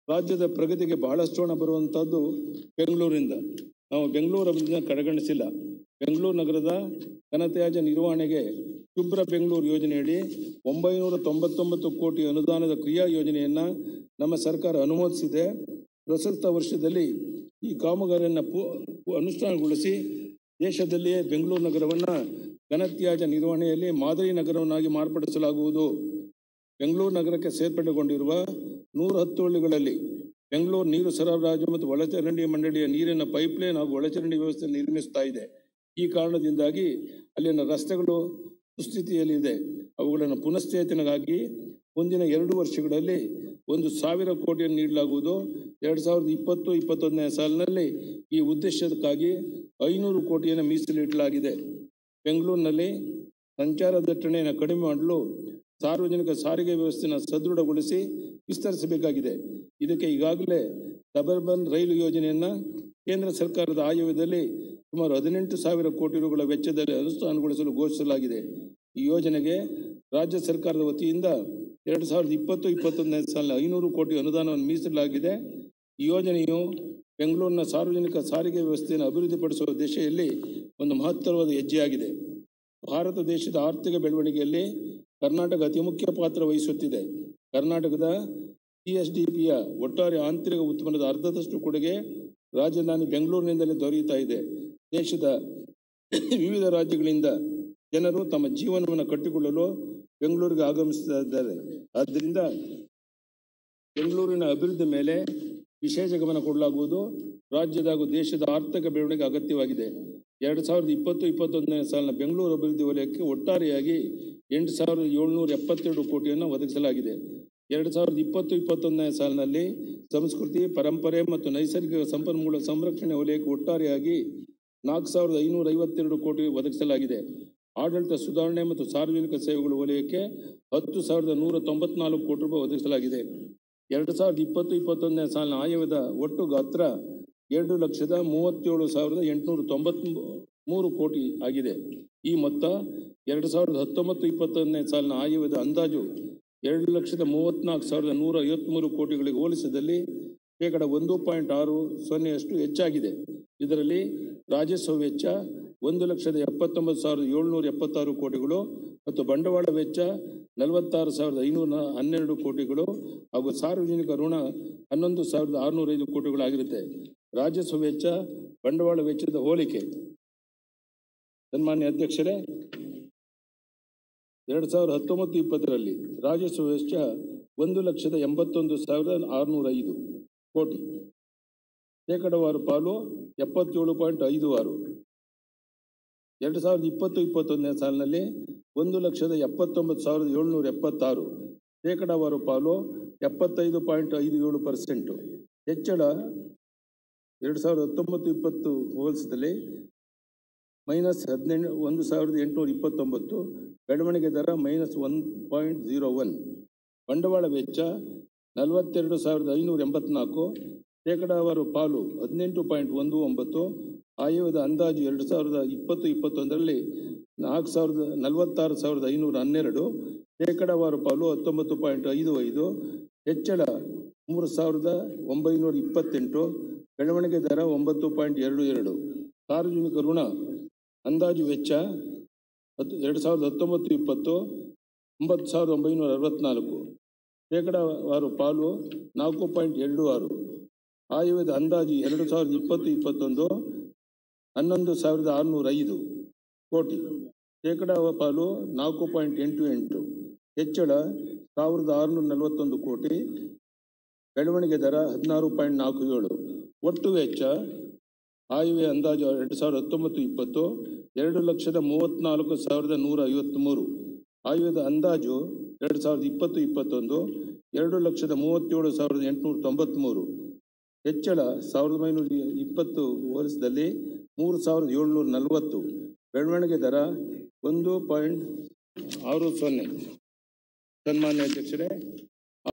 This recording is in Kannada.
ರಾಜ್ಯದ ಪ್ರಗತಿಗೆ ಬಹಳಷ್ಟು ಹಣ ಬರುವಂತಹದ್ದು ಬೆಂಗಳೂರಿಂದ ನಾವು ಬೆಂಗಳೂರು ಅಭಿವೃದ್ಧಿನ ಕಡೆಗಣಿಸಿಲ್ಲ ಬೆಂಗಳೂರು ನಗರದ ಘನತ್ಯಾಜ್ಯ ನಿರ್ವಹಣೆಗೆ ಶುಭ್ರ ಬೆಂಗಳೂರು ಯೋಜನೆಯಡಿ ಒಂಬೈನೂರ ತೊಂಬತ್ತೊಂಬತ್ತು ಕೋಟಿ ಅನುದಾನದ ಕ್ರಿಯಾ ಯೋಜನೆಯನ್ನ ನಮ್ಮ ಸರ್ಕಾರ ಅನುಮೋದಿಸಿದೆ ಪ್ರಸಕ್ತ ವರ್ಷದಲ್ಲಿ ಈ ಕಾಮಗಾರಿಯನ್ನು ಪೂ- ಪೂ- ಅನುಷ್ಠಾನಗೊಳಿಸಿ ದೇಶದಲ್ಲಿಯೇ ಬೆಂಗಳೂರು ನಗರವನ್ನು ಘನತ್ಯಾಜ್ಯ ನಿರ್ವಹಣೆಯಲ್ಲಿ ಮಾದರಿ ನಗರವನ್ನಾಗಿ ಮಾರ್ಪಡಿಸಲಾಗುವುದು ಬೆಂಗಳೂರು ನಗರಕ್ಕೆ ಸೇರ್ಪಡೆಗೊಂಡಿರುವ ನೂರ ಹತ್ತು ಹಳ್ಳಿಗಳಲ್ಲಿ ಬೆಂಗಳೂರು ನೀರು ಸರಬರಾಜು ಮತ್ತು ಒಳಚರಂಡಿ ಮಂಡಳಿಯ ನೀರಿನ ಪೈಪ್ಲೈನ್ ಹಾಗೂ ಒಳಚರಂಡಿ ವ್ಯವಸ್ಥೆ ನಿರ್ಮಿಸ್ತಾ ಇದೆ ಈ ಕಾರಣದಿಂದಾಗಿ ಅಲ್ಲಿನ ರಸ್ತೆಗಳು ದುಸ್ಥಿತಿಯಲ್ಲಿದೆ ಅವುಗಳನ್ನು ಪುನಶ್ಚೇತನಗಾಗಿ ಮುಂದಿನ ಎರಡು ವರ್ಷಗಳಲ್ಲಿ ಒಂದು ಸಾವಿರ ಕೋಟಿಯನ್ನು ನೀಡಲಾಗುವುದು ಎರಡು ಸಾವಿರದ ಇಪ್ಪತ್ತು ಇಪ್ಪತ್ತೊಂದನೇ ಸಾಲಿನಲ್ಲಿ ಈ ಉದ್ದೇಶಕ್ಕಾಗಿ ಐನೂರು ಕೋಟಿಯನ್ನು ಮೀಸಲಿಡಲಾಗಿದೆ ಬೆಂಗಳೂರಿನಲ್ಲಿ ಸಂಚಾರ ದಟ್ಟಣೆಯನ್ನು ಕಡಿಮೆ ಮಾಡಲು ಸಾರ್ವಜನಿಕ ಸಾರಿಗೆ ವ್ಯವಸ್ಥೆಯನ್ನು ಸದೃಢಗೊಳಿಸಿ ವಿಸ್ತರಿಸಬೇಕಾಗಿದೆ ಇದಕ್ಕೆ ಈಗಾಗಲೇ ಸಬರ್ಬನ್ ರೈಲು ಯೋಜನೆಯನ್ನು ಕೇಂದ್ರ ಸರ್ಕಾರದ ಆಯವ್ಯದಲ್ಲಿ ಸುಮಾರು ಹದಿನೆಂಟು ಸಾವಿರ ಕೋಟಿ ರುಗಳ ವೆಚ್ಚದಲ್ಲಿ ಅನುಷ್ಠಾನಗೊಳಿಸಲು ಘೋಷಿಸಲಾಗಿದೆ ಈ ಯೋಜನೆಗೆ ರಾಜ್ಯ ಸರ್ಕಾರದ ವತಿಯಿಂದ ಎರಡು ಸಾವಿರದ ಇಪ್ಪತ್ತು ಇಪ್ಪತ್ತೊಂದನೇ ಸಾಲಿನ ಐನೂರು ಕೋಟಿ ಅನುದಾನವನ್ನು ಮೀಸಲಾಗಿದೆ ಈ ಯೋಜನೆಯು ಬೆಂಗಳೂರಿನ ಸಾರ್ವಜನಿಕ ಸಾರಿಗೆ ವ್ಯವಸ್ಥೆಯನ್ನು ಅಭಿವೃದ್ಧಿಪಡಿಸುವ ದಿಶೆಯಲ್ಲಿ ಒಂದು ಮಹತ್ತರವಾದ ಹೆಜ್ಜೆಯಾಗಿದೆ ಭಾರತ ದೇಶದ ಆರ್ಥಿಕ ಬೆಳವಣಿಗೆಯಲ್ಲಿ ಕರ್ನಾಟಕ ಅತಿ ಮುಖ್ಯ ಪಾತ್ರ ವಹಿಸುತ್ತಿದೆ ಕರ್ನಾಟಕದ ಸಿ ಎಸ್ ಡಿ ಪಿಯ ಒಟ್ಟಾರೆ ಆಂತರಿಕ ಉತ್ಪನ್ನದ ಅರ್ಧದಷ್ಟು ಕೊಡುಗೆ ರಾಜಧಾನಿ ಬೆಂಗಳೂರಿನಿಂದಲೇ ದೊರೆಯುತ್ತಾ ಇದೆ ದೇಶದ ವಿವಿಧ ರಾಜ್ಯಗಳಿಂದ ಜನರು ತಮ್ಮ ಜೀವನವನ್ನು ಕಟ್ಟಿಕೊಳ್ಳಲು ಬೆಂಗಳೂರಿಗೆ ಆಗಮಿಸ್ತಾ ಇದ್ದಾರೆ ಆದ್ದರಿಂದ ಬೆಂಗಳೂರಿನ ಅಭಿವೃದ್ಧಿ ಮೇಲೆ ವಿಶೇಷ ಗಮನ ಕೊಡಲಾಗುವುದು ರಾಜ್ಯದ ಹಾಗೂ ದೇಶದ ಆರ್ಥಿಕ ಬೆಳವಣಿಗೆ ಅಗತ್ಯವಾಗಿದೆ ಎರಡು ಸಾವಿರದ ಇಪ್ಪತ್ತು ಇಪ್ಪತ್ತೊಂದನೇ ಸಾಲಿನ ಬೆಂಗಳೂರು ಅಭಿವೃದ್ಧಿ ವಲಯಕ್ಕೆ ಒಟ್ಟಾರೆಯಾಗಿ ಎಂಟು ಸಾವಿರದ ಏಳ್ನೂರ ಎಪ್ಪತ್ತೆರಡು ಕೋಟಿಯನ್ನು ಒದಗಿಸಲಾಗಿದೆ ಎರಡು ಸಾವಿರದ ಇಪ್ಪತ್ತು ಇಪ್ಪತ್ತೊಂದನೇ ಸಾಲಿನಲ್ಲಿ ಸಂಸ್ಕೃತಿ ಪರಂಪರೆ ಮತ್ತು ನೈಸರ್ಗಿಕ ಸಂಪನ್ಮೂಲ ಸಂರಕ್ಷಣೆ ವಲಯಕ್ಕೆ ಒಟ್ಟಾರೆಯಾಗಿ ನಾಲ್ಕು ಸಾವಿರದ ಐನೂರ ಐವತ್ತೆರಡು ಕೋಟಿ ಒದಗಿಸಲಾಗಿದೆ ಆಡಳಿತ ಸುಧಾರಣೆ ಮತ್ತು ಸಾರ್ವಜನಿಕ ಸೇವೆಗಳ ವಲಯಕ್ಕೆ ಹತ್ತು ಸಾವಿರದ ನೂರ ತೊಂಬತ್ನಾಲ್ಕು ಕೋಟಿ ರೂಪಾಯಿ ಒದಗಿಸಲಾಗಿದೆ ಎರಡು ಸಾವಿರದ ಇಪ್ಪತ್ತು ಇಪ್ಪತ್ತೊಂದನೇ ಸಾಲಿನ ಆಯವ್ಯದ ಒಟ್ಟು ಗಾತ್ರ ಎರಡು ಲಕ್ಷದ ಮೂವತ್ತೇಳು ಸಾವಿರದ ಎಂಟುನೂರ ತೊಂಬತ್ ಮೂರು ಕೋಟಿ ಆಗಿದೆ ಈ ಮೊತ್ತ ಎರಡು ಸಾವಿರದ ಹತ್ತೊಂಬತ್ತು ಇಪ್ಪತ್ತೊಂದನೇ ಸಾಲಿನ ಆಯವ್ಯದ ಅಂದಾಜು ಎರಡು ಲಕ್ಷದ ಮೂವತ್ತ್ನಾಲ್ಕು ಸಾವಿರದ ನೂರ ಐವತ್ತ್ಮೂರು ಕೋಟಿಗಳಿಗೆ ಹೋಲಿಸಿದಲ್ಲಿ ಶೇಕಡ ಒಂದು ಪಾಯಿಂಟ್ ಆರು ಸೊನ್ನೆಯಷ್ಟು ಹೆಚ್ಚಾಗಿದೆ ಇದರಲ್ಲಿ ರಾಜಸ್ವ ವೆಚ್ಚ ಒಂದು ಲಕ್ಷದ ಎಪ್ಪತ್ತೊಂಬತ್ತು ಸಾವಿರದ ಏಳ್ನೂರ ಎಪ್ಪತ್ತಾರು ಕೋಟಿಗಳು ಮತ್ತು ಬಂಡವಾಳ ವೆಚ್ಚ ನಲವತ್ತಾರು ಸಾವಿರದ ಐನೂರ ಹನ್ನೆರಡು ಕೋಟಿಗಳು ಹಾಗೂ ಸಾರ್ವಜನಿಕ ಋಣ ಹನ್ನೊಂದು ಸಾವಿರದ ಆರುನೂರ ಐದು ಕೋಟಿಗಳಾಗಿರುತ್ತೆ ರಾಜಸ್ವ ವೆಚ್ಚ ಬಂಡವಾಳ ವೆಚ್ಚದ ಹೋಲಿಕೆ ಸನ್ಮಾನ್ಯ ಅಧ್ಯಕ್ಷರೇ ಎರಡು ಸಾವಿರದ ಹತ್ತೊಂಬತ್ತು ಇಪ್ಪತ್ತರಲ್ಲಿ ರಾಜಸ್ವ ವೆಚ್ಚ ಒಂದು ಲಕ್ಷದ ಎಂಬತ್ತೊಂದು ಸಾವಿರದ ಆರುನೂರ ಐದು ಕೋಟಿ ಶೇಕಡವಾರು ಪಾಲು ಎಪ್ಪತ್ತೇಳು ಪಾಯಿಂಟ್ ಐದು ಆರು ಎರಡು ಸಾವಿರದ ಇಪ್ಪತ್ತು ಇಪ್ಪತ್ತೊಂದನೇ ಸಾಲಿನಲ್ಲಿ ಒಂದು ಲಕ್ಷದ ಎಪ್ಪತ್ತೊಂಬತ್ತು ಸಾವಿರದ ಏಳ್ನೂರ ಎಪ್ಪತ್ತಾರು ಶೇಕಡಾವಾರು ಪಾಲು ಎಪ್ಪತ್ತೈದು ಪಾಯಿಂಟ್ ಐದು ಏಳು ಪರ್ಸೆಂಟು ಹೆಚ್ಚಳ ಎರಡು ಸಾವಿರದ ಹತ್ತೊಂಬತ್ತು ಇಪ್ಪತ್ತು ಹೋಲಿಸಿದಲ್ಲಿ ಮೈನಸ್ ಹದಿನೆಂಟು ಒಂದು ಸಾವಿರದ ಎಂಟುನೂರ ಇಪ್ಪತ್ತೊಂಬತ್ತು ಬೆಳವಣಿಗೆ ದರ minus one point zero one ಬಂಡವಾಳ ವೆಚ್ಚ ನಲವತ್ತೆರಡು ಸಾವಿರದ ಐನೂರ ಎಂಬತ್ನಾಲ್ಕು ಶೇಕಡಾವಾರು ಪಾಲು ಹದಿನೆಂಟು ಪಾಯಿಂಟ್ ಒಂದು ಒಂಬತ್ತು ಆಯವ್ಯದ ಅಂದಾಜು ಎರಡು ಸಾವಿರದ ಇಪ್ಪತ್ತು ಇಪ್ಪತ್ತೊಂದರಲ್ಲಿ ನಾಲ್ಕು ಸಾವಿರದ ನಲವತ್ತಾರು ಸಾವಿರದ ಐನೂರ ಹನ್ನೆರಡು ಶೇಕಡಾವಾರು ಪಾಲು ಹತ್ತೊಂಬತ್ತು ಪಾಯಿಂಟ್ ಐದು ಐದು ಹೆಚ್ಚಳ ಮೂರು ಸಾವಿರದ ಒಂಬೈನೂರ ಇಪ್ಪತ್ತೆಂಟು ಬೆಳವಣಿಗೆ ದರ ಒಂಬತ್ತು ಪಾಯಿಂಟ್ ಎರಡು ಎರಡು ಸಾರ್ವಜನಿಕ ಋಣ ಅಂದಾಜು ವೆಚ್ಚ ಹತ್ತು ಎರಡು ಸಾವಿರದ ಹತ್ತೊಂಬತ್ತು ಇಪ್ಪತ್ತು ಒಂಬತ್ತು ಸಾವಿರದ ಒಂಬೈನೂರ ಅರವತ್ನಾಲ್ಕು ಶೇಕಡಾವಾರು ಪಾಲು ನಾಲ್ಕು ಪಾಯಿಂಟ್ ಎರಡು ಆರು ಆಯವ್ಯದ ಅಂದಾಜು ಎರಡು ಸಾವಿರದ ಇಪ್ಪತ್ತು ಇಪ್ಪತ್ತೊಂದು ಹನ್ನೊಂದು ಸಾವಿರದ ಆರುನೂರ ಐದು ಕೋಟಿ ಶೇಕಡಾ ಪಾಲು ನಾಲ್ಕು ಪಾಯಿಂಟ್ ಎಂಟು ಎಂಟು ಹೆಚ್ಚಳ ಸಾವಿರದ ಆರುನೂರ ನಲವತ್ತೊಂದು ಕೋಟಿ ಬೆಳವಣಿಗೆ ದರ ಹದಿನಾರು ಪಾಯಿಂಟ್ ನಾಲ್ಕು ಏಳು ಒಟ್ಟು ವೆಚ್ಚ ಆಯವ್ಯಯ ಅಂದಾಜು ಎರಡು ಸಾವಿರದ ಹತ್ತೊಂಬತ್ತು ಇಪ್ಪತ್ತು ಎರಡು ಲಕ್ಷದ ಮೂವತ್ತ್ನಾಲ್ಕು ಸಾವಿರದ ನೂರ ಐವತ್ತ್ಮೂರು ಆಯವ್ಯದ ಅಂದಾಜು ಎರಡು ಸಾವಿರದ ಇಪ್ಪತ್ತು ಇಪ್ಪತ್ತೊಂದು ಎರಡು ಲಕ್ಷದ ಮೂವತ್ತೇಳು ಸಾವಿರದ ಎಂಟುನೂರ ತೊಂಬತ್ತ್ಮೂರು ಹೆಚ್ಚಳ ಸಾವಿರದ ಒಂಬೈನೂರ ಇಪ್ಪತ್ತು ಹೋಲಿಸಿದಲ್ಲಿ ಮೂರು ಸಾವಿರದ ಏಳ್ನೂರ ನಲವತ್ತು ಬೆಳವಣಿಗೆ ದರ ಒಂದು ಪಾಯಿಂಟ್ ಆರು ಸೊನ್ನೆ ಸನ್ಮಾನ್ಯ ಅಧ್ಯಕ್ಷರೇ